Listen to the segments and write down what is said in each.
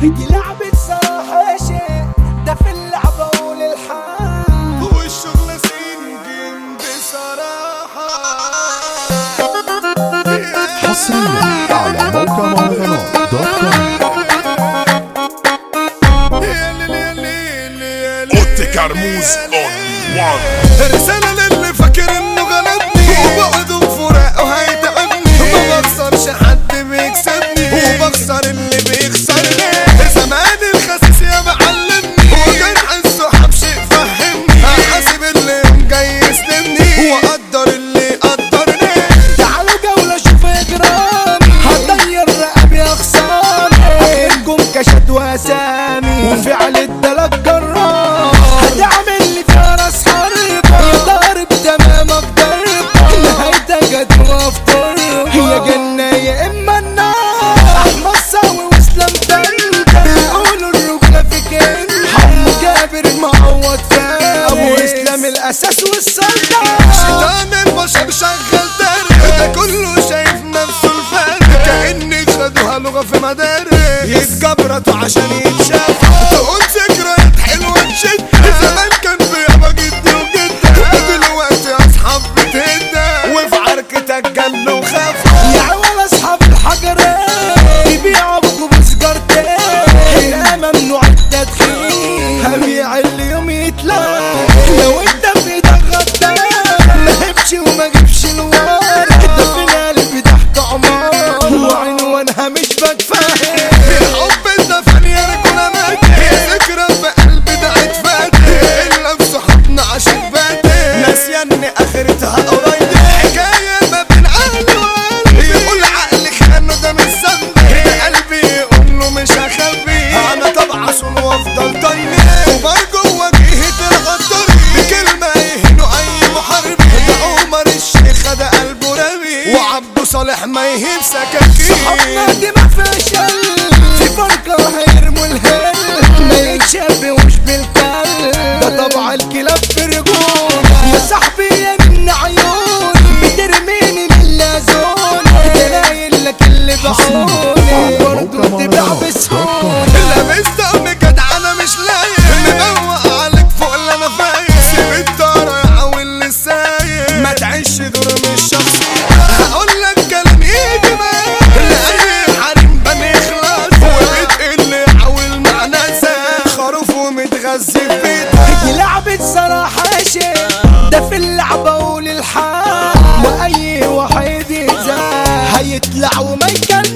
دي لعبة صراحة شيء ده في اللعبة وللحال والشغل سنجم بصراحة حصريا على موقع مهرجانات دوت كوم اوتي كرموز اون وان رسالة للي فاكر انه غلبني وبعده بفراق وهيتعبني ما بخسرش حد بيكسبني وبخسر اللي بيخسرني زمان الخسيس يا معلمني وجرح السحاب شيء فهمني احاسب اللي يوم جاي يسلمني واقدر اللي قدرني تعالوا جولة شوف اجرام هطير رقبي اخصام هجيبكم كشد واسامي وفعل الدلق جرام هتعمل لي فيها راس حربة ضارب تمامك ضربة نهايتك هتقف طربة هي جنة يا اما النار احمد ساوي واسلام تنجا بيقولوا الرجولة في كلمة حمو جابر معوض فاهم ابو اسلام الاساس والسلطان شيطان البشر شغال تاريخ ده كله شايف نفسه الفارق كأني خدوها لغة في مدارس يتجبرتوا عشان يتشافوا تقول ذكريات حلوة تشد زمان كان في يابا جدي وجدة دلوقتي أصحاب بتهدى وفي عركتك جلوا وخافوا يا ولا اصحاب الحجرين يبيعوا بكوب سجارتين هنا ممنوع التدخين هبيع اليوم يتلاقى لو انت في ايدك غدار ما هبش وما جيبش الوار ده في قلبي تحت عمار وعنوانها مش بتفهم الحب اتدفن يا رجولة مات ذكرى في قلبي ده اتفاتح الا بصحابنا عشان باتح ناسية ان اخرتها قريب حكاية ما بين اهل وقلبي يقول عقلي خانه ده مش ذنبي ده قلبي يقول له مش هخبي انا طبعا صون وافضل طيب وبرجو وجهة الغدر بكلمة يهنوا اي محارب ده عمر الشيخ ده قلبه رمي وعبده صالح ما يهين صحابنا سكاكين دي ما فيهاش قلب في فرقة هيرموا الهل ما يتشبهوش بالكلب ده طبع الكلاب في رجولة يا صاحبي يا من عيون بترميني من لازون تلاقي لك اللي بعوني برضه بتبيع بسهولة لابس دم جدع انا مش لايق مبوق عليك فوق اللي انا فايق سيب الطارة يا عويل للسايق ما تعيش دور مش شخصي هقول لك كلام يجي معاك لاي حريم بنخلص وبتقل عويل مع ناسك خروف ومتغذي في بيتك دي لعبة صراحة شيء ده في اللعبة وللحال وأي واحد يزال هيطلع وما يكمل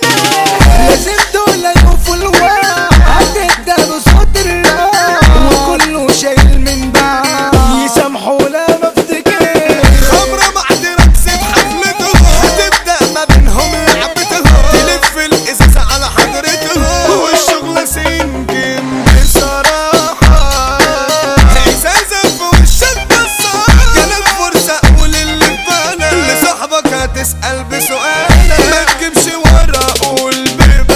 لازم دول يقفوا الواقع هتداله صوت الراب وكله شايل من بعض يسامحوا لا ما افتكر خمرة معدرة تسيب حفلتهم هتبدأ ما بينهم لعبتهم تلف الإزازة على حضرتهم والشغل سنجم بصراحة إزازة في وشك بصراحة جالك فرصة قول اللي في بالك لصاحبك هتسأل بسؤالك ما تجيبش ورا قول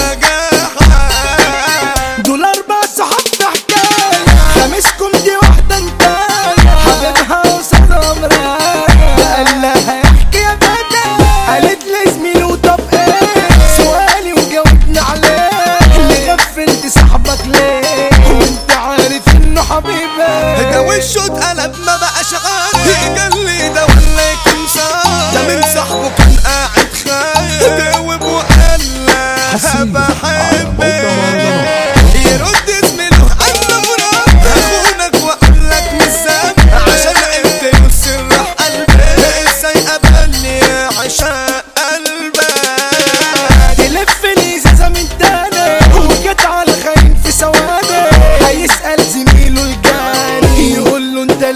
ببجاحة دول أربع صحاب في حكاية خامسكم دي واحدة انتاية حبيبها قصاد عمرها قال لها يحكي يا فتى قالت لي زميلي طب ايه سؤالي وجاوبني عليه اللي غفلت صاحبك ليه وانت عارف انه حبيبك ده وشه اتقلب ما بقاش عارف قال لي ده ولا يكون صار ده من صاحبه كان قاعد خايف جاوب وقال لا حصرياً على موقع بحبك يرد زميله عنه ورد اخونك واقول لك مش ذنب عشان عرفت يسر قلبي ازاي قبلني عشان قلبك تلف الازازة من تاني وجت على الخاين في ثواني هيسأل زميله الجاني يقول له انت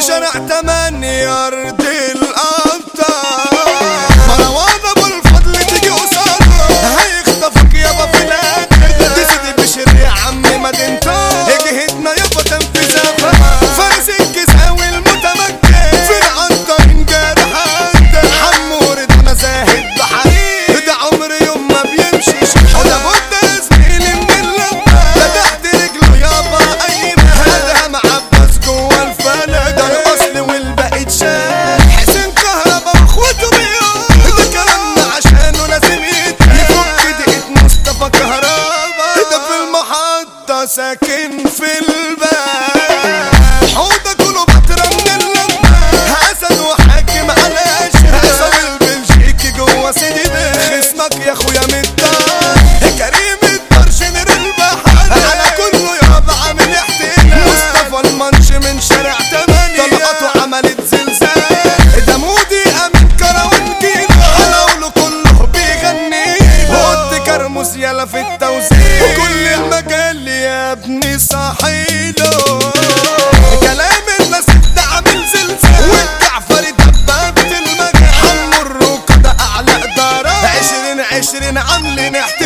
شارع تمانية أرض الأبطال مروان أبو الفضل تيجي قصاده هيخطفك يابا في الأجدة دي سيدي بشر يا عم مدينته جهتنا يابا تنفيذها فارس الكساوي المتمكن في العنطرين جارح حد حمور ده انا زاهد بحريق ده عمري يوم ما بيمشيش ولا بد يا زميلي من اللبة ده تحت رجله يابا اي هذا معبس جوه الفلك ده الاصل والباقي اتشال حسين كهربا واخواته بيقول ده كلامنا عشانه لازم يتقال يفك دقيقة مصطفى كهربا ده في المحطة ساكن في الباب حوضة كله بطرة من اللمة حسن وحاكم على اشهر عصام البلجيكي جوه سيدي بيه خصمك يا اخويا متار كريم الدار شنر البحر على كله يابا عامل احتلال مصطفى المنش من شارع تمانية طلقته عملت زلزال ده مودي امين كروان كيلو حلاوله كله بيغني قلت كرموس يلا في التوزيع وكل المجال يا ابني صحيله كلام الناس ده عامل زلزال والجعفري دبابة المجال حمو الركن ده اعلى ادارة عشرين عشرين عاملين احتفال